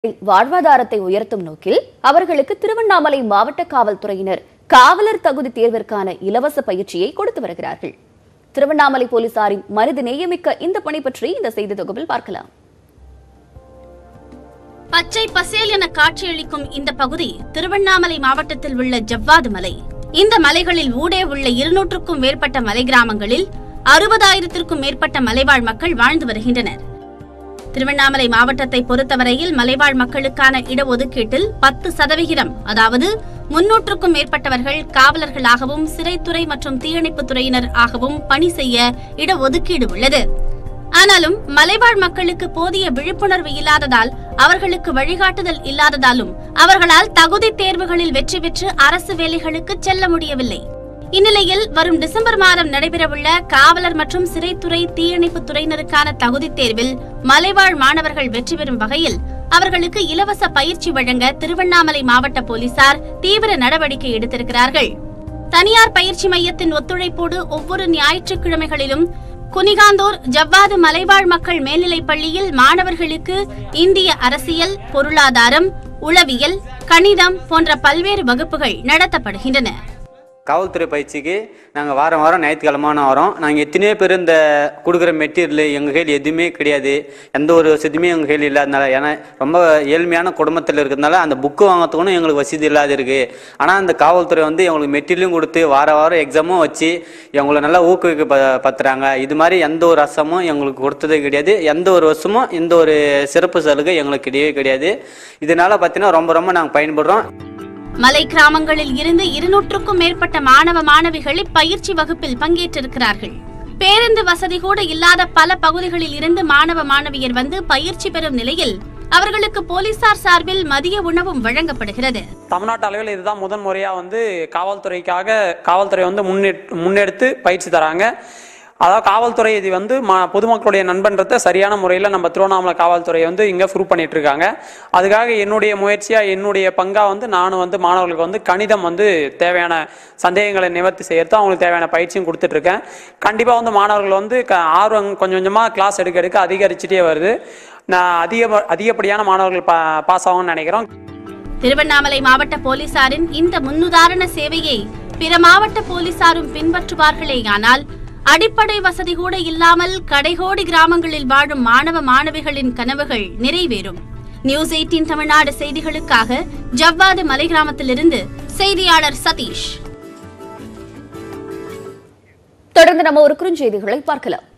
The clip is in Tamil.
வாழ்வாதாரத்தை உயர்த்தும் நோக்கில் அவர்களுக்கு திருவண்ணாமலை மாவட்ட காவல்துறையினர் காவலர் தகுதி தேர்விற்கான இலவச பயிற்சியை கொடுத்து வருகிறார்கள் திருவண்ணாமலை போலீசாரின் மனித நேயமிக்க இந்த பணி பற்றி இந்த செய்தி தொகுப்பில் பார்க்கலாம் பச்சை பசேல் என காட்சியளிக்கும் இந்த பகுதி திருவண்ணாமலை மாவட்டத்தில் உள்ள ஜவ்வாது மலை இந்த மலைகளில் ஊடே உள்ள இருநூற்றுக்கும் மேற்பட்ட மலை கிராமங்களில் அறுபதாயிரத்திற்கும் மேற்பட்ட மலைவாழ் மக்கள் வாழ்ந்து வருகின்றனர் திருவண்ணாமலை மாவட்டத்தை பொறுத்தவரையில் மலைவாழ் மக்களுக்கான இடஒதுக்கீட்டில் பத்து சதவிகிதம் அதாவது முன்னூற்றுக்கும் மேற்பட்டவர்கள் காவலர்களாகவும் சிறைத்துறை மற்றும் தீயணைப்புத் துறையினர் ஆகவும் பணி செய்ய இடஒதுக்கீடு உள்ளது ஆனாலும் மலைவாழ் மக்களுக்கு போதிய விழிப்புணர்வு இல்லாததால் அவர்களுக்கு வழிகாட்டுதல் இல்லாததாலும் அவர்களால் தகுதி தேர்வுகளில் வெற்றி பெற்று அரசு வேலைகளுக்கு செல்ல முடியவில்லை இந்நிலையில் வரும் டிசம்பர் மாதம் நடைபெறவுள்ள காவலர் மற்றும் சிறைத்துறை தீயணைப்புத் துறையினருக்கான தகுதித் தேர்வில் மலைவாழ் மாணவர்கள் வெற்றி பெறும் வகையில் அவர்களுக்கு இலவச பயிற்சி வழங்க திருவண்ணாமலை மாவட்ட போலீசார் தீவிர நடவடிக்கை எடுத்திருக்கிறார்கள் தனியார் பயிற்சி மையத்தின் ஒத்துழைப்போடு ஒவ்வொரு ஞாயிற்றுக்கிழமைகளிலும் குனிகாந்தூர் ஜவ்வாது மலைவாழ் மக்கள் மேல்நிலைப் பள்ளியில் மாணவர்களுக்கு இந்திய அரசியல் பொருளாதாரம் உளவியல் கணிதம் போன்ற பல்வேறு வகுப்புகள் நடத்தப்படுகின்றன காவல்துறை பயிற்சிக்கு நாங்கள் வாரம் வாரம் ஞாயிற்றுக்கிழமான வரோம் நாங்கள் எத்தனையோ பேர் இந்த கொடுக்குற மெட்டீரியல் எங்கள் கையில் எதுவுமே கிடையாது எந்த ஒரு வசதியுமே எங்கள் கையில் இல்லாதனால ஏன்னா ரொம்ப ஏழ்மையான குடும்பத்தில் இருக்கிறதுனால அந்த புக்கு வாங்கிறதுக்கும் எங்களுக்கு வசதி இல்லாத இருக்குது ஆனால் அந்த காவல்துறை வந்து எங்களுக்கு மெட்டீரியலும் கொடுத்து வார வாரம் எக்ஸாமும் வச்சு எங்களை நல்லா ஊக்குவிக்க ப- பத்துறாங்க இது மாதிரி எந்த ஒரு அசமும் எங்களுக்கு கொடுத்ததே கிடையாது எந்த ஒரு வருஷமும் எந்த ஒரு சிறப்பு சலுகை எங்களுக்கு கிடையவே கிடையாது இதனால பார்த்தீங்கன்னா ரொம்ப ரொம்ப நாங்கள் பயன்படுறோம் மலை கிராமங்களில் இருந்து இருநூற்றுக்கும் மேற்பட்ட மாணவ மாணவிகள் இப்பயிற்சி வகுப்பில் பங்கேற்றிருக்கிறார்கள் பேருந்து வசதி கூட இல்லாத பல பகுதிகளில் இருந்து மாணவ மாணவியர் வந்து பயிற்சி பெறும் நிலையில் அவர்களுக்கு போலீசார் சார்பில் மதிய உணவும் வழங்கப்படுகிறது தமிழ்நாட்டு அளவில் இதுதான் முதன் முறையாக வந்து காவல்துறைக்காக காவல்துறை வந்து முன்னெட் முன்னெடுத்து பயிற்சி தராங்க அதாவது காவல்துறை இது வந்து ம பொதுமக்களுடைய நண்பன்றதை சரியான முறையில் நம்ம திருவண்ணாமலை காவல்துறை வந்து இங்கே ப்ரூவ் பண்ணிட்டு இருக்காங்க அதுக்காக என்னுடைய முயற்சியாக என்னுடைய பங்காக வந்து நானும் வந்து மாணவர்களுக்கு வந்து கணிதம் வந்து தேவையான சந்தேகங்களை நிவர்த்தி செய்யறது அவங்களுக்கு தேவையான பயிற்சியும் கொடுத்துட்ருக்கேன் கண்டிப்பாக வந்து மாணவர்கள் வந்து க ஆர்வம் கொஞ்சம் கொஞ்சமாக கிளாஸ் எடுக்க எடுக்க அதிகரிச்சுட்டே வருது நான் அதிக அதிகப்படியான மாணவர்கள் பா பாஸ் ஆகும்னு நினைக்கிறோம் திருவண்ணாமலை மாவட்ட போலீசாரின் இந்த முன்னுதாரண சேவையை பிற மாவட்ட போலீசாரும் பின்பற்றுவார்களேயானால் அடிப்படை வசதி கூட இல்லாமல் கடைகோடி கிராமங்களில் வாழும் மாணவ மாணவிகளின் கனவுகள் நிறைவேறும் நியூஸ் 18 தமிழ்நாடு செய்திகளுக்காக ஜவ்வாது மலை கிராமத்திலிருந்து செய்தியாளர் சதீஷ் தொடர்ந்து நம்ம ஒரு குறுஞ்செய்திகளை பார்க்கலாம்